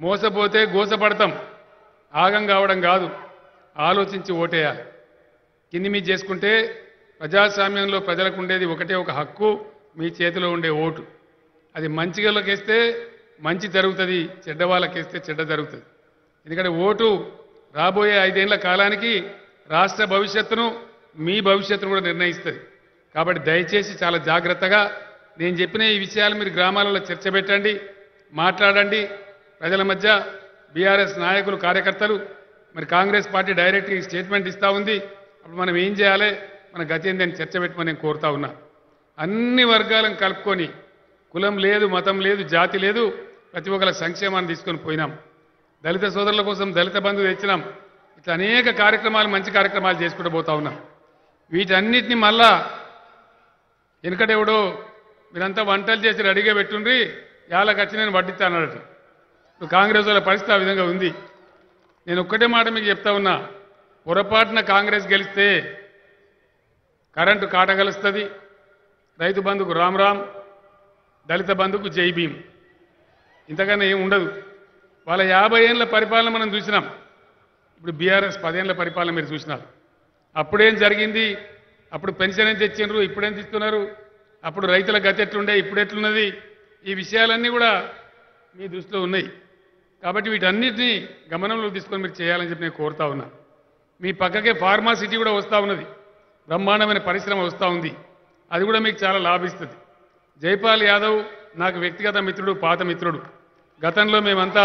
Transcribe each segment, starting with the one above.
మోసపోతే గోసపడతాం ఆగం కావడం కాదు ఆలోచించి ఓటేయాలి కింది మీద చేసుకుంటే ప్రజాస్వామ్యంలో ప్రజలకు ఉండేది ఒకటే ఒక హక్కు మీ చేతిలో ఉండే ఓటు అది మంచిగలకేస్తే మంచి జరుగుతుంది చెడ్డ వాళ్ళకేస్తే చెడ్డ జరుగుతుంది ఎందుకంటే ఓటు రాబోయే ఐదేళ్ల కాలానికి రాష్ట్ర భవిష్యత్తును మీ భవిష్యత్తును కూడా నిర్ణయిస్తుంది కాబట్టి దయచేసి చాలా జాగ్రత్తగా నేను చెప్పిన ఈ విషయాలు మీరు గ్రామాలలో చర్చ పెట్టండి మాట్లాడండి ప్రజల మధ్య బీఆర్ఎస్ నాయకులు కార్యకర్తలు మరి కాంగ్రెస్ పార్టీ డైరెక్ట్ ఈ స్టేట్మెంట్ ఇస్తూ ఉంది అప్పుడు మనం ఏం చేయాలి మన గతి ఏందని చర్చ పెట్టమని నేను కోరుతా ఉన్నా అన్ని వర్గాలను కలుపుకొని కులం లేదు మతం లేదు జాతి లేదు ప్రతి ఒక్కరి సంక్షేమాన్ని తీసుకొని పోయినాం దళిత సోదరుల కోసం దళిత బంధు తెచ్చినాం ఇట్లా అనేక కార్యక్రమాలు మంచి కార్యక్రమాలు చేసుకుంటూ పోతా ఉన్నాం వీటన్నిటిని మళ్ళా వెనుకటెవడో మీరంతా వంటలు చేసి రెడీగా పెట్టుండ్రి యాళ్ళకి వచ్చి నేను వడ్డిస్తా అన్నాడట ఇప్పుడు కాంగ్రెస్ వాళ్ళ పరిస్థితి ఆ విధంగా ఉంది నేను ఒక్కటే మాట మీకు చెప్తా ఉన్నా పొరపాటున కాంగ్రెస్ గెలిస్తే కరెంటు కాట కలుస్తుంది రైతు బంధుకు రామ్ రామ్ దళిత బంధుకు జై భీమ్ ఇంతకన్నా ఏం ఉండదు వాళ్ళ యాభై ఏళ్ళ పరిపాలన మనం చూసినాం ఇప్పుడు బీఆర్ఎస్ పదేళ్ల పరిపాలన మీరు చూసినారు అప్పుడేం జరిగింది అప్పుడు పెన్షన్ ఏం తెచ్చిండ్రు ఇప్పుడేం తీస్తున్నారు అప్పుడు రైతుల గతి ఎట్లుండే ఇప్పుడు ఎట్లున్నది ఈ విషయాలన్నీ కూడా మీ దృష్టిలో ఉన్నాయి కాబట్టి వీటన్నిటిని గమనంలో తీసుకొని మీరు చేయాలని చెప్పి నేను కోరుతా ఉన్నా మీ పక్కకే ఫార్మా సిటీ కూడా వస్తూ ఉన్నది బ్రహ్మాండమైన పరిశ్రమ వస్తూ ఉంది అది కూడా మీకు చాలా లాభిస్తుంది జైపాల్ యాదవ్ నాకు వ్యక్తిగత మిత్రుడు పాత మిత్రుడు గతంలో మేమంతా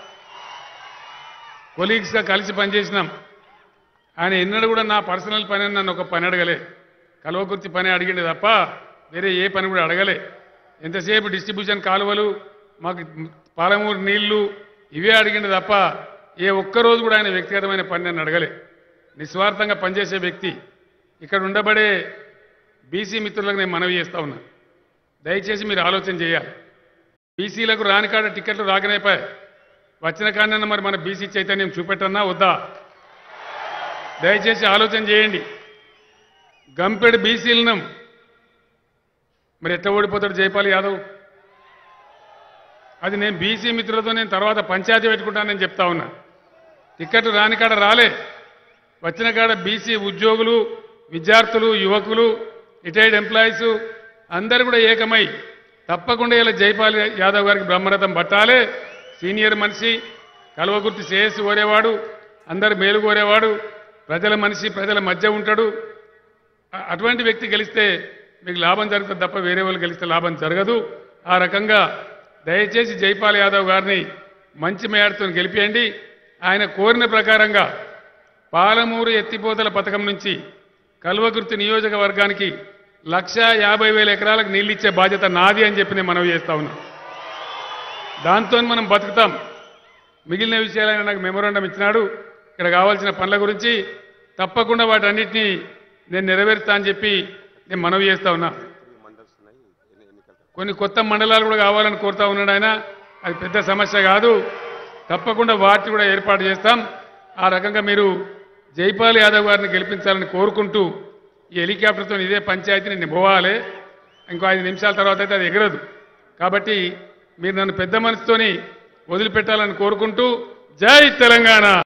కొలీగ్స్గా కలిసి పనిచేసినాం ఆయన ఎన్నడూ కూడా నా పర్సనల్ పని అని నన్ను ఒక పని అడగలే కల్వకుర్తి పని అడిగిండే తప్ప వేరే ఏ పని కూడా అడగలే ఎంతసేపు డిస్ట్రిబ్యూషన్ కాలువలు మాకు పాలమూరు నీళ్లు ఇవే అడిగిండే తప్ప ఏ ఒక్క రోజు కూడా ఆయన వ్యక్తిగతమైన పని నన్ను అడగలే నిస్వార్థంగా పనిచేసే వ్యక్తి ఇక్కడ ఉండబడే బీసీ మిత్రులకు నేను మనవి చేస్తా ఉన్నా దయచేసి మీరు ఆలోచన చేయాలి బీసీలకు రాని కాడ టికెట్లు రాకనైపోయాయి వచ్చిన కాడనన్నా మరి మన బీసీ చైతన్యం చూపెట్టన్నా వద్దా దయచేసి ఆలోచన చేయండి గంపెడు బీసీలను మరి ఎట్లా ఓడిపోతాడు జైపాల్ యాదవ్ అది నేను బీసీ మిత్రులతో నేను తర్వాత పంచాయతీ పెట్టుకుంటానని చెప్తా ఉన్నా టికెట్ రాని కాడ రాలే వచ్చిన కాడ బీసీ ఉద్యోగులు విద్యార్థులు యువకులు రిటైర్డ్ ఎంప్లాయీస్ అందరు కూడా ఏకమై తప్పకుండా ఇలా జైపాల్ యాదవ్ గారికి బ్రహ్మరథం పట్టాలే సీనియర్ మనిషి కల్వకుర్తి శ్రేయస్సు కోరేవాడు అందరు మేలు కోరేవాడు ప్రజల మనిషి ప్రజల మధ్య ఉంటాడు అ- అటువంటి వ్యక్తి గెలిస్తే మీకు లాభం జరుగుతుంది తప్ప వేరే వాళ్ళు గెలిస్తే లాభం జరగదు ఆ రకంగా దయచేసి జైపాల్ యాదవ్ గారిని మంచి మేడతో గెలిపియండి ఆయన కోరిన ప్రకారంగా పాలమూరు ఎత్తిపోతల పథకం నుంచి కల్వకుర్తి నియోజకవర్గానికి లక్ష యాభై వేల ఎకరాలకు నీళ్ళు ఇచ్చే బాధ్యత నాది అని చెప్పి నేను మనవి చేస్తా ఉన్నా దాంతో మనం బతుకుతాం మిగిలిన విషయాలైనా నాకు మెమోరాండం ఇచ్చినాడు ఇక్కడ కావాల్సిన పనుల గురించి తప్పకుండా వాటన్నిటినీ నేను నెరవేరుస్తా అని చెప్పి నేను మనవి చేస్తా ఉన్నా కొన్ని కొత్త మండలాలు కూడా కావాలని కోరుతా ఉన్నాడు ఆయన అది పెద్ద సమస్య కాదు తప్పకుండా వాటిని కూడా ఏర్పాటు చేస్తాం ఆ రకంగా మీరు జైపాల్ యాదవ్ గారిని గెలిపించాలని కోరుకుంటూ ఈ హెలికాప్టర్తో ఇదే పంచాయతీని నింపవాలి ఇంకో ఐదు నిమిషాల తర్వాత అయితే అది ఎగరదు కాబట్టి మీరు నన్ను పెద్ద మనసుతోని వదిలిపెట్టాలని కోరుకుంటూ జై తెలంగాణ